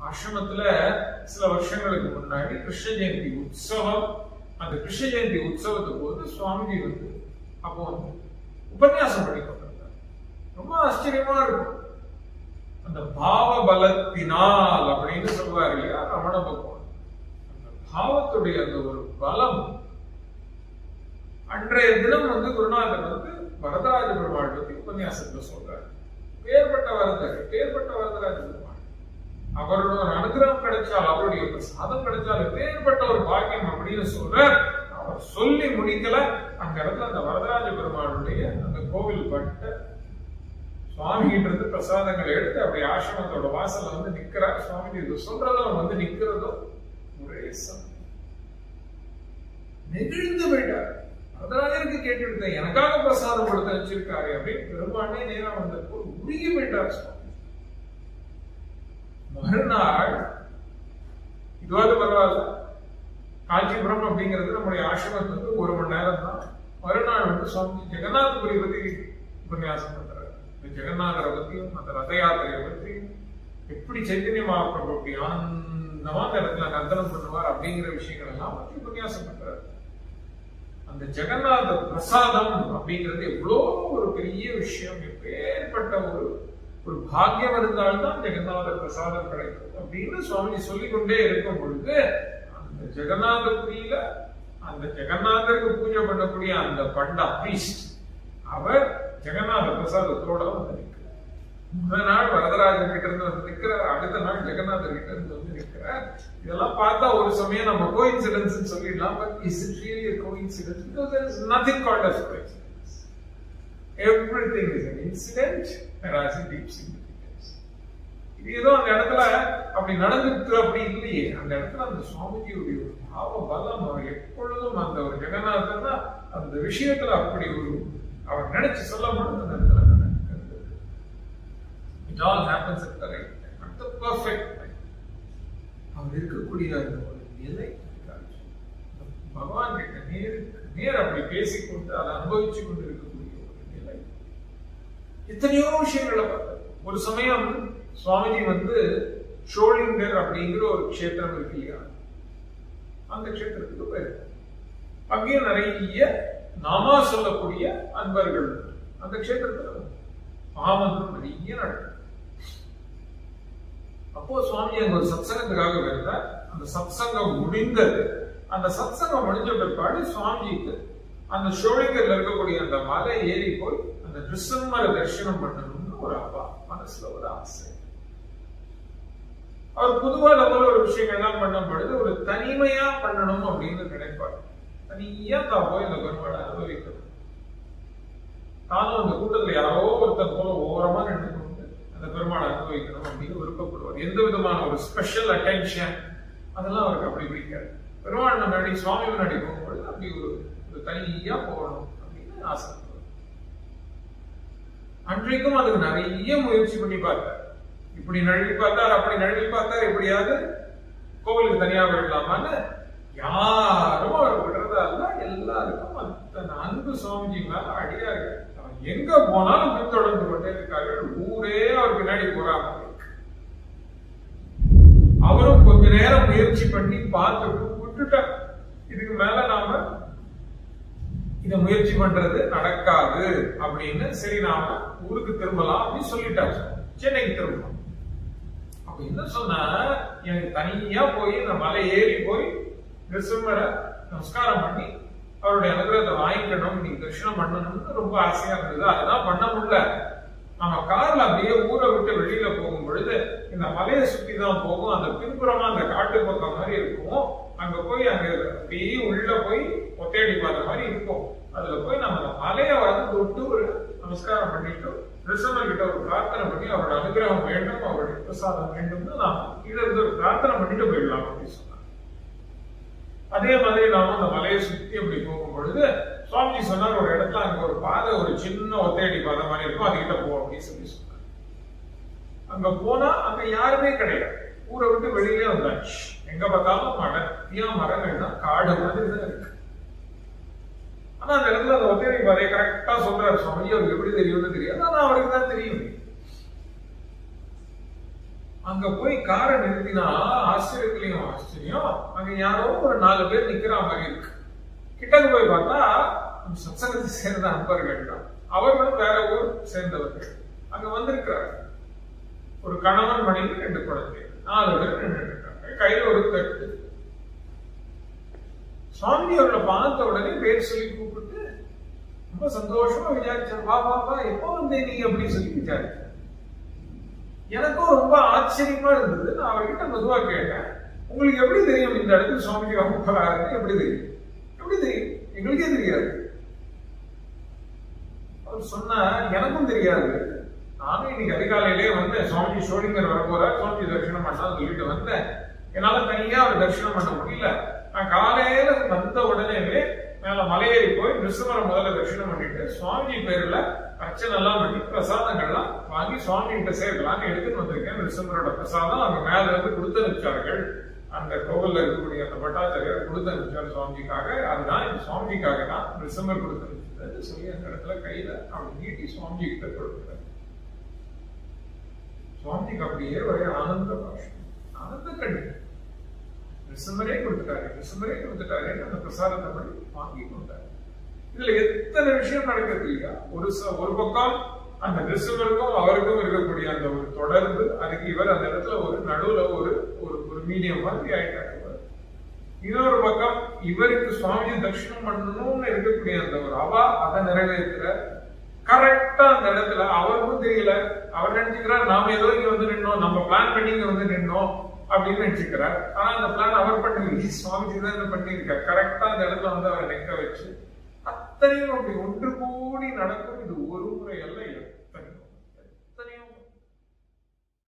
ஆசிரமத்துல சில வருஷங்களுக்கு முன்னாடி கிருஷ்ண ஜெயந்தி உற்சவம் அந்த கிருஷ்ண ஜெயந்தி உற்சவத்துக்கு போது சுவாமிஜி வந்து அப்போ வந்து உபன்யாசம் பண்ணி கொண்டிருந்தார் ரொம்ப ஆச்சரியமா இருக்கும் அந்த பாவ பலத்தினால் அப்படின்னு சொல்லுவார் இல்லையா ரமண பகவான் அந்த பாவத்துடைய அந்த ஒரு பலம் அன்றைய தினம் வந்து குருநாதர் வந்து வரதராஜ பெருமாள் பத்தி உபன்யாசத்துல சொல்றார் பேர்பட்ட வரதர் பேர்பட்ட வரதராஜ பெருமாள் அவரோட ஒரு அனுகிரகம் கிடைச்சால் அவருடைய பிரசாதம் கிடைச்சால் பேர்பட்ட ஒரு பாக்கியம் அப்படின்னு சொல்றார் அவர் சொல்லி முடிக்கல அந்த இடத்துல அந்த வரதராஜ பெருமாளுடைய அந்த கோவில் பட்ட சுவாமிகிட்ட இருந்து பிரசாதங்களை எடுத்து அப்படி ஆசிரமத்தோட வாசல்ல வந்து நிக்கிறார் சுவாமி இது சொல்றதும் வந்து நிக்கிறதும் ஒரே சமயம் நெகிழ்ந்து போயிட்டார் வரதராஜருக்கு கேட்டு எடுத்தேன் எனக்காக பிரசாதம் கொடுத்து வச்சிருக்காரு அப்படின்னு பெருமானே நேரம் வந்தப்போ உருகி போயிட்டார் சுவாமி மறுநாள் இதுவாது பரவாயில்ல காஞ்சிபுரம் அப்படிங்கிறது நம்முடைய ஆசிரமத்துக்கு ஒரு மணி நேரம் தான் மறுநாள் வந்து சுவாமி ஜெகநாதபுரி பத்தி உபன்யாசம் பண்றாரு இந்த ஜெகநாதரை பத்தியும் அந்த ரத யாத்திரையை பத்தியும் எப்படி சைத்தன்ய மகாபிரபு அப்படி ஆனந்தமா அந்த இடத்துல நர்த்தனம் பண்ணுவார் அப்படிங்கிற விஷயங்கள் எல்லாம் பத்தி உபன்யாசம் பண்றாரு அந்த ஜெகநாத பிரசாதம் அப்படிங்கிறது எவ்வளோ ஒரு பெரிய விஷயம் எப்பேற்பட்ட ஒரு ஒரு பாக்கியம் இருந்தால்தான் ஜெகநாத பிரசாதம் கிடைக்கும் அப்படின்னு சுவாமி சொல்லிக்கொண்டே இருக்கும் பொழுது அந்த ஜெகநாதபுரியில அந்த ஜெகநாதருக்கு பூஜை பண்ணக்கூடிய அந்த பண்டா பிரீஸ்ட் அவர் ஜெகநாத பிரசாதத்தோட வந்து நிற்கிறார் முதல் நாள் வரதராஜன் கிட்ட இருந்து வந்து நிற்கிறார் அடுத்த நாள் ஜெகநாதர் கிட்ட இருந்து வந்து நிற்கிறார் இதெல்லாம் பார்த்தா ஒரு சமயம் நம்ம கோயின்சிடன்ஸ் சொல்லிடலாம் but is it really a coincidence because there is nothing called as coincidence everything is an incident that has a deep significance இது ஏதோ அந்த இடத்துல அப்படி நடந்துட்டு அப்படி இல்லையே அந்த இடத்துல அந்த சுவாமிஜியுடைய ஒரு பாவ பலம் அவர் எப்பொழுதும் அந்த ஒரு ஜெகநாதன் தான் அந்த விஷயத்துல அப்படி ஒரு அவர் நினைச்சு சொல்ல முடியும் அந்த இடத்துல நடக்கிறது it all happens at the right time at the perfect time அவர் இருக்கக்கூடிய அந்த ஒரு நிலை பகவான் கிட்ட நேருக்கு நேர் அப்படி பேசிக்கொண்டு அதை அனுபவிச்சு கொண்டு இருக்கக்கூடிய ஒரு நிலை எத்தனையோ விஷயங்களை பார்த்தோம் ஒரு சமயம் சுவாமிஜி வந்து ஷோலிங்கர் அப்படிங்கிற ஒரு க்ஷேத்திரம் இருக்கு இல்லையா அந்த க்ஷேத்திரத்துக்கு போயிருக்காரு அங்கேயும் நிறைய நாமா சொல்லக்கூடிய அன்பர்கள் உண்டு. அந்த க்ஷேத்திரத்துல மகாமந்திரம் நிறைய நடக்கும் அப்போ சுவாமி அங்க ஒரு சத்சங்கத்துக்காக வருந்தார் அந்த சத்சங்கம் முடிந்தது அந்த சத்சங்கம் முடிஞ்ச பிற்பாடு சுவாமிஜிக்கு அந்த ஷோலிங்கர்ல இருக்கக்கூடிய அந்த மலை ஏறி போய் அந்த நிருசிம்மரை தரிசனம் பண்ணணும்னு ஒரு அப்பா மனசுல ஒரு ஆசை அவர் பொதுவா நம்ம ஒரு விஷயங்கள்லாம் பண்ணும் பொழுது ஒரு தனிமையா பண்ணணும் அப்படின்னு நினைப்பார் தனியா தான் போய் இந்த பெருமாளை அனுபவிக்கணும் தானும் அந்த கூட்டத்துல யாரோ ஒருத்தர் போல ஓரமா நின்று கொண்டு அந்த பெருமாளை அனுபவிக்கணும் அப்படின்னு விருப்பப்படுவார் எந்த விதமான ஒரு ஸ்பெஷல் அட்டென்ஷன் அதெல்லாம் அவருக்கு அப்படி பிடிக்காது பெருமாள் முன்னாடி சுவாமி முன்னாடி போகும்பொழுது அப்படி ஒரு ஒரு தனியா போகணும் அப்படின்னு ஆசைப்படுவார் அன்றைக்கும் அதுக்கு நிறைய முயற்சி பண்ணி பார்த்தார் இப்படி நழுவி பார்த்தார் அப்படி நழுவி பார்த்தார் எப்படியாவது கோவிலுக்கு தனியா விடலாமான்னு யாரும் அவர் விடுறதா இல்ல எல்லாருக்கும் அத்தனை அன்பு சுவாமிஜி மேல அடியார்கள் அவன் எங்க போனாலும் பின்தொடர்ந்து கொண்டே இருக்கார்கள் ஊரே அவர் பின்னாடி போறாங்க அவரும் கொஞ்ச நேரம் முயற்சி பண்ணி பார்த்துட்டு விட்டுட்டார் இதுக்கு மேல நாம இத முயற்சி பண்றது நடக்காது அப்படின்னு சரி நாம ஊருக்கு திரும்பலாம் அப்படின்னு சொல்லிட்டார் சென்னைக்கு திரும்பலாம் அப்ப என்ன சொன்னா எனக்கு தனியா போய் இந்த மலை ஏறி போய் நிருசிம்மரை நமஸ்காரம் பண்ணி அவருடைய அனுகிரகத்தை வாங்கிக்கணும் நீங்க தரிசனம் பண்ணணும்னு ரொம்ப ஆசையா இருந்தது அதெல்லாம் பண்ண முடியல நம்ம கார்ல அப்படியே ஊரை விட்டு வெளியில போகும் பொழுது இந்த மலையை சுத்தி தான் போகும் அந்த பின்புறமா அந்த காட்டு பக்கம் மாதிரி இருக்கும் அங்க போய் அங்க அப்படியே உள்ள போய் ஒத்தையடி பார்த்த மாதிரி இருக்கும் அதுல போய் நம்ம அந்த மலையை வந்து தொட்டு ஒரு நமஸ்காரம் பண்ணிட்டு ரிசர்வர் கிட்ட ஒரு பிரார்த்தனை பண்ணி அவரோட அனுகிரகம் வேண்டும் அவருடைய பிரசாதம் வேண்டும்னு நாம் கீழே இருந்து ஒரு பிரார்த்தனை பண்ணிட்டு போயிடலாம் அப்படின்னு சொன்னாங்க அதே மாதிரி நாம அந்த மலையை சுத்தி அப்படி போகும் பொழுது சுவாமிஜி சொன்னார் ஒரு இடத்துல அங்க ஒரு பாதை ஒரு சின்ன ஒத்தையடி பாதை மாதிரி இருக்கும் அதுகிட்ட போ அப்படின்னு சொல்லி சொன்னார் அங்க போனா அங்க யாருமே கிடையாது ஊரை விட்டு வெளியிலே வந்தாச்சு எங்க பார்த்தாலும் மடத்தியா மரங்கள் தான் காடு மாதிரி தான் இருக்கு ஆனா அந்த இடத்துல அந்த ஒத்தையடி பாதையை கரெக்டா சொல்றாரு சுவாமிஜி அவருக்கு எப்படி தெரியும்னு தெரியாது ஆனா அவருக்கு தான் தெரியும் அங்க போய் காரை நிறுத்தினா ஆச்சரியத்துலயும் ஆச்சரியம் அங்க யாரோ ஒரு நாலு பேர் நிக்கிற மாதிரி இருக்கு கிட்டக்கு போய் பார்த்தா அந்த சத்சங்கத்தை சேர்ந்த அன்பர்கள் தான் அவர்களும் வேற ஊர் சேர்ந்தவர்கள் அங்க வந்திருக்கிறாங்க ஒரு கணவன் மனைவி ரெண்டு குழந்தைகள் நாலு பேர் நின்றுட்டு இருக்காங்க கையில ஒரு தட்டு சுவாமி அவர்களை பார்த்த உடனே பேர் சொல்லி கூப்பிட்டு ரொம்ப சந்தோஷமா விசாரிச்சார் வா வா வா எப்போ வந்தே நீ அப்படின்னு சொல்லி விசாரிச்சார் எனக்கும் ரொம்ப ஆச்சரியமா இருந்தது நான் அவர்கிட்ட மெதுவா கேட்டேன் உங்களுக்கு எப்படி தெரியும் இந்த இடத்துக்கு சுவாமிஜி வாங்க போறாருன்னு எப்படி தெரியும் எப்படி தெரியும் எங்களுக்கே தெரியாது அவர் சொன்னா எனக்கும் தெரியாது நானும் இன்னைக்கு அதிகாலையிலே வந்து சுவாமி ஷோடிங்கர் வர போறார் சுவாமி தரிசனம் பண்ணலாம் சொல்லிட்டு வந்தேன் என்னால தனியா அவர் தரிசனம் பண்ண முடியல நான் காலையில வந்த உடனேவே மேல மலையேறி போய் நிருசிம்மரை முதல்ல தரிசனம் பண்ணிட்டு சுவாமி பேர்ல அர்ச்சனை எல்லாம் பண்ணி பிரசாதங்கள்லாம் வாங்கி சுவாமி கிட்ட சேர்க்கலாம்னு எடுத்துட்டு வந்திருக்கேன் நிருசிம்மரோட பிரசாதம் அங்க மேல இருந்து கொடுத்து அனுப்பிச்சார்கள் அந்த கோவில்ல இருக்கக்கூடிய அந்த பட்டாச்சாரியர் கொடுத்து அனுப்பிச்சார் சுவாமிக்காக அதுதான் இந்த சுவாமிக்காக தான் நிருசிம்மர் கொடுத்து அனுப்பிச்சது சொல்லி அந்த இடத்துல கையில அவர் நீட்டி சுவாமி கிட்ட கொடுக்குறாரு சுவாமிக்கு அப்படியே ஒரே ஆனந்த பாஷம் ஆனந்த கண்ணு டிசம்பரே கொடுத்துட்டாரு டிசம்பரே கொடுத்துட்டாரு அந்த பிரசாதத்தை படி வாங்கி கொடுத்தாரு இதுல எத்தனை விஷயம் நடக்குது இல்லையா ஒரு ச- ஒரு பக்கம் அந்த டிசம்பருக்கும் அவருக்கும் இருக்கக்கூடிய அந்த ஒரு தொடர்பு அதுக்கு இவர் அந்த இடத்துல ஒரு நடுவுல ஒரு ஒரு ஒரு மீடியம் மாதிரி ஆயிட்டாரு இவர். இன்னொரு பக்கம் இவருக்கு சுவாமி தரிசனம் பண்ணணும்னு இருக்கக்கூடிய அந்த ஒரு அவா அதை நிறைவேற்றுற கரெக்டா அந்த இடத்துல அவருக்கும் தெரியல அவர் நினைச்சுக்கிறார் நாம ஏதோ இங்க வந்து நின்னோம் நம்ம பிளான் பண்ணி இங்க வந்து நின்னோம் அப்படின்னு நினைச்சுக்கிறார் ஆனா அந்த பிளான் அவர் பண்ணி சுவாமிஜி தான் இதை பண்ணியிருக்கார் கரெக்டா அந்த இடத்துல வந்து அவரை நிக்க வச்சு அத்தனையும் அப்படி ஒன்று கூடி நடக்கும் இது ஒரு முறை அல்ல